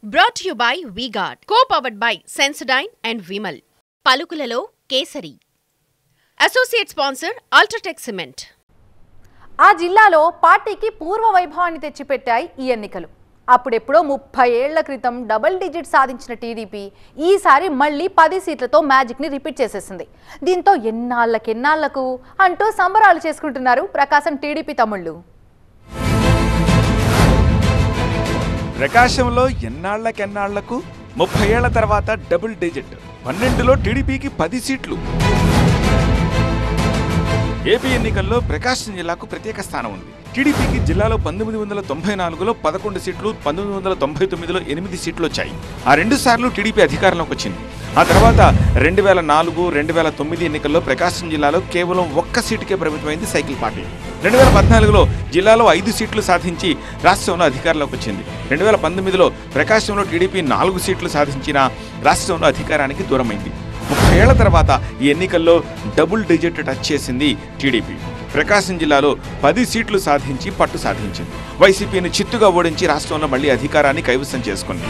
brought you by V Guard co powered by Sensodyne and Vimal పలుకులలో కేసరి associate sponsor UltraTech cement ఆ జిల్లాలో పార్టీకి పూర్వ వైభవాన్ని తెచ్చిపెట్టాయి ఈ ఎన్నికలు అప్పుడెప్పుడో ముప్పై ఏళ్ల క్రితం డబుల్ డిజిట్ సాధించిన టీడీపీ ఈసారి మళ్ళీ పది సీట్లతో మ్యాజిక్ని రిపీట్ చేసేసింది దీంతో ఎన్నాళ్ళకెన్నాళ్లకు అంటూ సంబరాలు చేసుకుంటున్నారు ప్రకాశం టీడీపీ తమ్ముళ్ళు ప్రకాశంలో ఎన్నాళ్లకెన్నాళ్లకు ముప్పై ఏళ్ల తర్వాత డబుల్ డిజిట్ పన్నెండులో టీడీపీకి పది సీట్లు ఏపీ ఎన్నికల్లో ప్రకాశం జిల్లాకు ప్రత్యేక స్థానం ఉంది టీడీపీకి జిల్లాలో పంతొమ్మిది వందల తొంభై నాలుగులో పదకొండు సీట్లు పంతొమ్మిది వందల తొంభై తొమ్మిదిలో ఎనిమిది సీట్లు వచ్చాయి ఆ రెండు సార్లు టీడీపీ అధికారంలోకి వచ్చింది ఆ తర్వాత రెండు వేల నాలుగు రెండు వేల తొమ్మిది ఎన్నికల్లో ప్రకాశం జిల్లాలో కేవలం ఒక్క సీటుకే పరిమితమైంది సైకిల్ పార్టీ రెండు వేల పద్నాలుగులో జిల్లాలో ఐదు సీట్లు సాధించి రాష్ట్రంలో అధికారంలోకి వచ్చింది రెండు వేల పంతొమ్మిదిలో ప్రకాశంలో టీడీపీ నాలుగు సీట్లు సాధించిన రాష్ట్రంలో అధికారానికి దూరమైంది ముప్పై ఏళ్ల తర్వాత ఈ ఎన్నికల్లో డబుల్ డిజిట్ టచ్ చేసింది టీడీపీ ప్రకాశం జిల్లాలో పది సీట్లు సాధించి పట్టు సాధించింది వైసీపీని చిత్తుగా ఓడించి రాష్ట్రంలో మళ్ళీ అధికారాన్ని కైవసం చేసుకుంది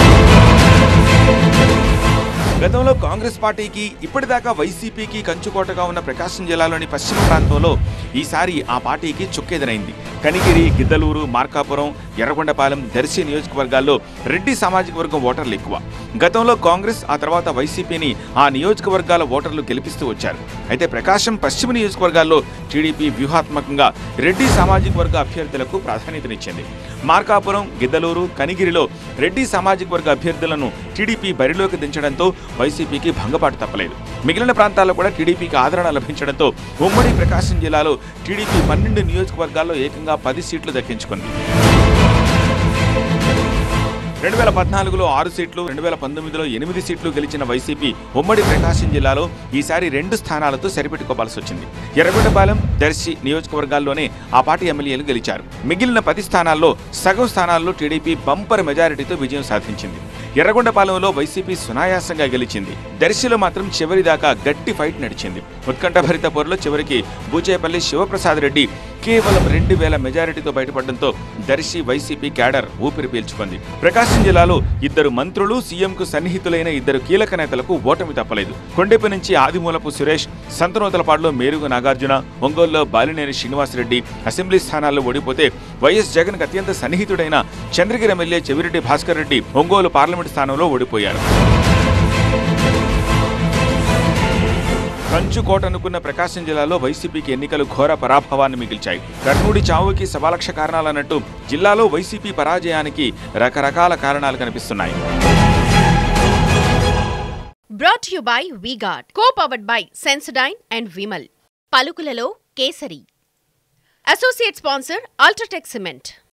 గతంలో కాంగ్రెస్ పార్టీకి ఇప్పటిదాకా వైసీపీకి కంచుకోటగా ఉన్న ప్రకాశం జిల్లాలోని పశ్చిమ ప్రాంతంలో ఈసారి ఆ పార్టీకి చుక్కెదురైంది కనిగిరి గిద్దలూరు మార్కాపురం ఎర్రగొండపాలెం దర్శి నియోజకవర్గాల్లో రెడ్డి సామాజిక వర్గం ఓటర్లు ఎక్కువ గతంలో కాంగ్రెస్ ఆ తర్వాత వైసీపీని ఆ నియోజకవర్గాల ఓటర్లు గెలిపిస్తూ వచ్చారు అయితే ప్రకాశం పశ్చిమ నియోజకవర్గాల్లో టీడీపీ వ్యూహాత్మకంగా రెడ్డి సామాజిక వర్గ అభ్యర్థులకు ప్రాధాన్యతనిచ్చింది మార్కాపురం గిద్దలూరు కనిగిరిలో రెడ్డి సామాజిక వర్గ అభ్యర్థులను టీడీపీ బరిలోకి దించడంతో వైసీపీకి భంగపాటు తప్పలేదు మిగిలిన ప్రాంతాల్లో కూడా టీడీపీకి ఆదరణ లభించడంతో ఉమ్మడి ప్రకాశం జిల్లాలో టీడీపీ పన్నెండు నియోజకవర్గాల్లో ఏకంగా పది సీట్లు దక్కించుకుంది రెండు వేల పద్నాలుగులో ఆరు సీట్లు రెండు వేల పంతొమ్మిదిలో ఎనిమిది సీట్లు గెలిచిన వైసీపీ ఉమ్మడి ప్రకాశం జిల్లాలో ఈసారి రెండు స్థానాలతో సరిపెట్టుకోవాల్సి వచ్చింది ఎర్రగొండపాలెం దర్శి నియోజకవర్గాల్లోనే ఆ పార్టీ ఎమ్మెల్యేలు గెలిచారు మిగిలిన పది స్థానాల్లో సగం స్థానాల్లో టీడీపీ బంపర్ మెజారిటీతో విజయం సాధించింది ఎర్రగొండపాలెంలో వైసీపీ సునాయాసంగా గెలిచింది దర్శిలో మాత్రం చివరి దాకా గట్టి ఫైట్ నడిచింది ఉత్కంఠభరిత పోరులో చివరికి బూచేపల్లి శివప్రసాద్ రెడ్డి కేవలం రెండు వేల మెజారిటీతో బయటపడడంతో దర్శి వైసీపీ క్యాడర్ ఊపిరి పీల్చుకుంది ప్రకాశం జిల్లాలో ఇద్దరు మంత్రులు సీఎంకు సన్నిహితులైన ఇద్దరు కీలక నేతలకు ఓటమి తప్పలేదు కొండెపి నుంచి ఆదిమూలపు సురేష్ సంతనూతలపాడులో మేరుగు నాగార్జున ఒంగోలులో బాలినేని శ్రీనివాసరెడ్డి అసెంబ్లీ స్థానాల్లో ఓడిపోతే వైఎస్ జగన్కు అత్యంత సన్నిహితుడైన చంద్రగిరి ఎమ్మెల్యే చెవిరెడ్డి భాస్కర్ రెడ్డి ఒంగోలు పార్లమెంట్ స్థానంలో ఓడిపోయారు కంచుకోట అనుకున్న ప్రకాశం జిల్లాలో వైసీపీకి ఎన్నికలు ఘోర పరాభవాన్ని మిగిల్చాయి కర్నూడి చావుకి సవాలక్ష కారణాలన్నట్టు జిల్లాలో వైసీపీ పరాజయానికి రకరకాల కారణాలు కనిపిస్తున్నాయి brought you by V Guard co powered by Sensodyne and Vimal పలుకులలో కేసరి అసోసియేట్ స్పాన్సర్ అల్ట్రాటెక్ సిమెంట్